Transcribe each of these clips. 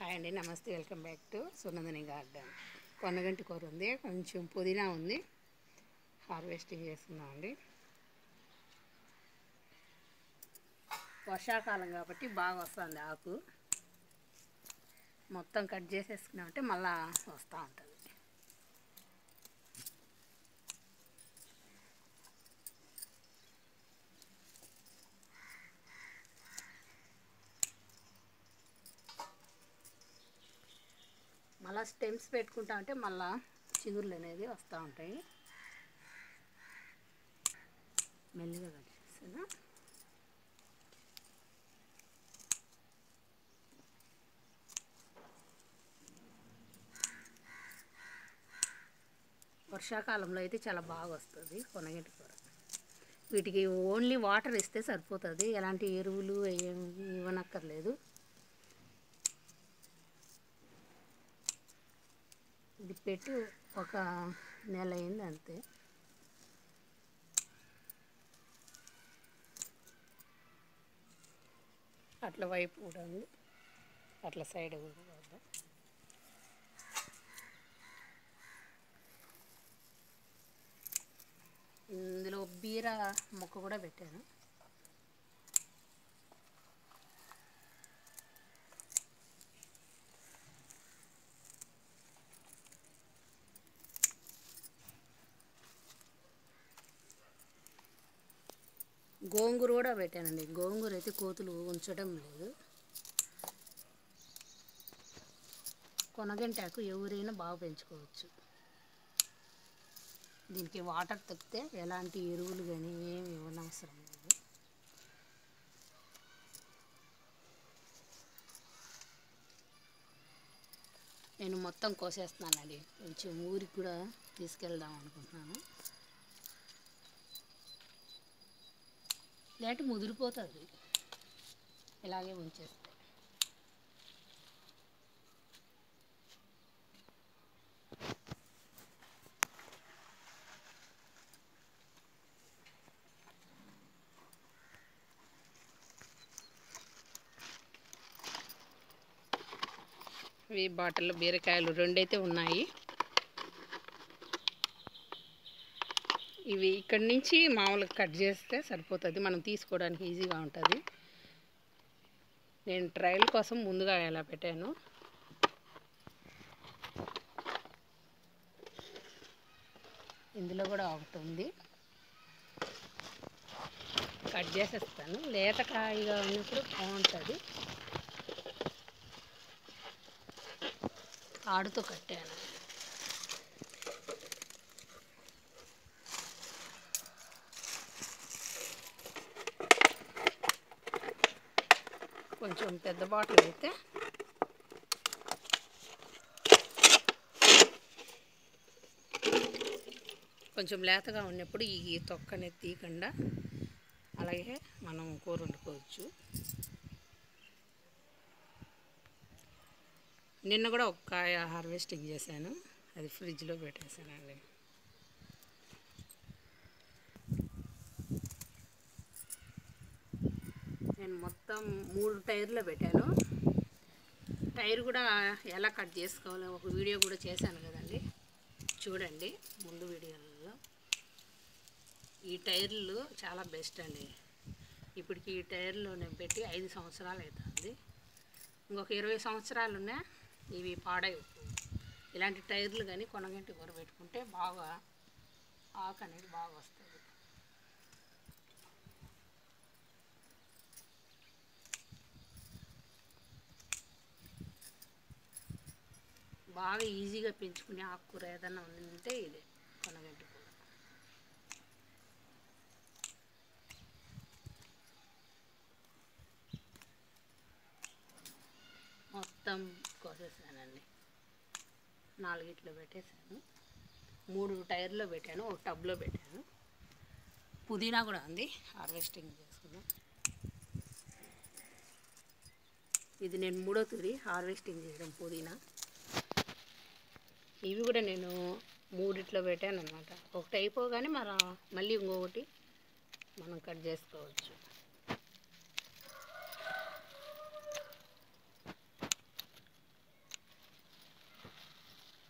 hi అండి namaste welcome back to సునందని garden కొన్నగంటి కూర ఉంది కొంచెం పుదీనా ఉంది హార్వెస్టింగ్ చేస్తున్నాం అండి వర్షాకాలం కాబట్టి బాగా వస్తుంది ఆకు మొత్తం కట్ చేసేసుకున్నామంటే మళ్ళా వస్తూ ఉంటుంది మళ్ళా స్టెమ్స్ పెట్టుకుంటా ఉంటే మళ్ళా చిగుర్లు అనేది వస్తూ ఉంటాయి మెల్లిగా కట్ చేస్తాను వర్షాకాలంలో అయితే చాలా బాగా వస్తుంది కొనగంటి కూర వీటికి ఓన్లీ వాటర్ ఇస్తే సరిపోతుంది ఎలాంటి ఎరువులు ఏం ఇవ్వనక్కర్లేదు ఇది పెట్టి ఒక నెల అయింది అంతే అట్ల వైపు కూడా ఉంది అట్ల సైడ్ కూడా వద్దాం ఇందులో బీర మొక్క కూడా పెట్టాను గోంగూర కూడా పెట్టానండి గోంగూర అయితే కోతులు ఉంచడం లేదు కొనగంటాకు ఎవరైనా బాగా పెంచుకోవచ్చు దీనికి వాటర్ తప్పితే ఎలాంటి ఎరువులు కానీ ఏమి ఇవ్వనవసరం లేదు నేను మొత్తం కోసేస్తున్నానండి కొంచెం ఊరికి కూడా తీసుకెళ్దాం అనుకుంటున్నాను లేదంటే ముదిరిపోతుంది ఇలాగే ఉంచేస్తే ఈ బాటిల్లో బీరకాయలు రెండైతే ఉన్నాయి ఇవి ఇక్కడి నుంచి మామూలుగా కట్ చేస్తే సరిపోతుంది మనం తీసుకోవడానికి ఈజీగా ఉంటుంది నేను ట్రయల్ కోసం ముందుగా ఎలా పెట్టాను ఇందులో కూడా ఒకటి ఉంది కట్ చేసేస్తాను లేత కాయగా ఉన్నప్పుడు బాగుంటుంది తాడుతో కట్టాను కొంచెం పెద్ద బాటిల్ అయితే కొంచెం లేతగా ఉన్నప్పుడు ఈ తొక్కని తీయకుండా అలాగే మనం కూర వండుకోవచ్చు నిన్న కూడా ఒక కాయ హార్వెస్టింగ్ చేశాను అది ఫ్రిడ్జ్లో పెట్టేశానండి నేను మొత్తం మూడు టైర్లో పెట్టాను టైర్ కూడా ఎలా కట్ చేసుకోవాలో ఒక వీడియో కూడా చేశాను కదండి చూడండి ముందు వీడియోలలో ఈ టైర్లు చాలా బెస్ట్ అండి ఇప్పటికి ఈ టైర్లు నేను పెట్టి ఐదు సంవత్సరాలు అవుతుంది ఇంకొక ఇరవై సంవత్సరాలున్నా ఇవి పాడైపు ఇలాంటి టైర్లు కానీ కొనగంటి కూర పెట్టుకుంటే బాగా ఆకు అనేది బాగా వస్తుంది బాగా ఈజీగా పెంచుకునే ఆకుకూర ఏదైనా ఉందంటే ఇదే కొనగంటి కూర మొత్తం కోసేసానండి నాలుగిట్లో పెట్టేశాను మూడు టైర్లో పెట్టాను ఒక టబ్లో పెట్టాను పుదీనా కూడా ఉంది హార్వెస్టింగ్ చేసుకుందాం ఇది నేను మూడో తూరి హార్వెస్టింగ్ చేయడం పుదీనా ఇవి కూడా నేను మూడిట్లో పెట్టాను అనమాట ఒకటి అయిపోగానే మన మళ్ళీ ఇంకొకటి మనం కట్ చేసుకోవచ్చు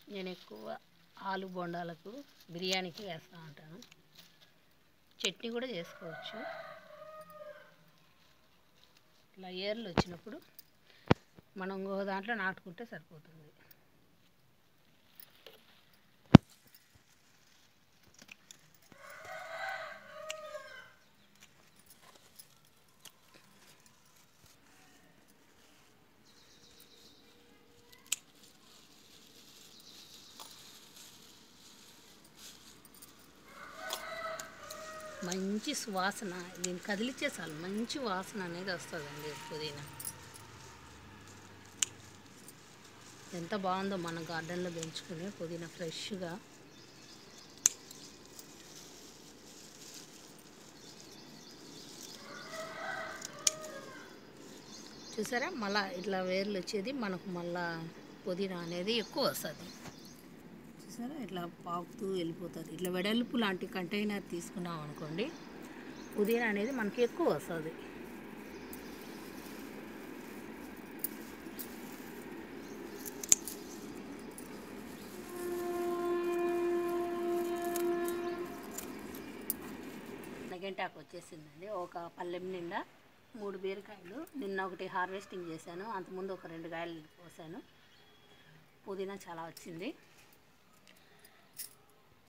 నేను ఎక్కువ ఆలు బొండాలకు బిర్యానీకి వేస్తూ ఉంటాను చట్నీ కూడా చేసుకోవచ్చు ఇట్లా ఏర్లు వచ్చినప్పుడు మనం ఇంకో దాంట్లో నాటుకుంటే సరిపోతుంది మంచి సువాసన దీన్ని కదిలిచ్చే చాలు మంచి వాసన అనేది వస్తుందండి పుదీనా ఎంత బాగుందో మన గార్డెన్లో పెంచుకునే పుదీనా ఫ్రెష్గా చూసారా మళ్ళా ఇట్లా వేర్లు వచ్చేది మనకు మళ్ళా పుదీనా అనేది ఎక్కువ వస్తుంది చూసారా ఇట్లా పాకుతూ వెళ్ళిపోతుంది ఇట్లా వెడల్పు లాంటి కంటైనర్ తీసుకున్నాం అనుకోండి పుదీనా అనేది మనకి ఎక్కువ వస్తుంది నగంటాకు వచ్చేసిందండి ఒక పల్లెం నిండా మూడు బీరకాయలు నిన్న ఒకటి హార్వెస్టింగ్ చేశాను అంతకుముందు ఒక రెండు కాయలు పోసాను పుదీనా చాలా వచ్చింది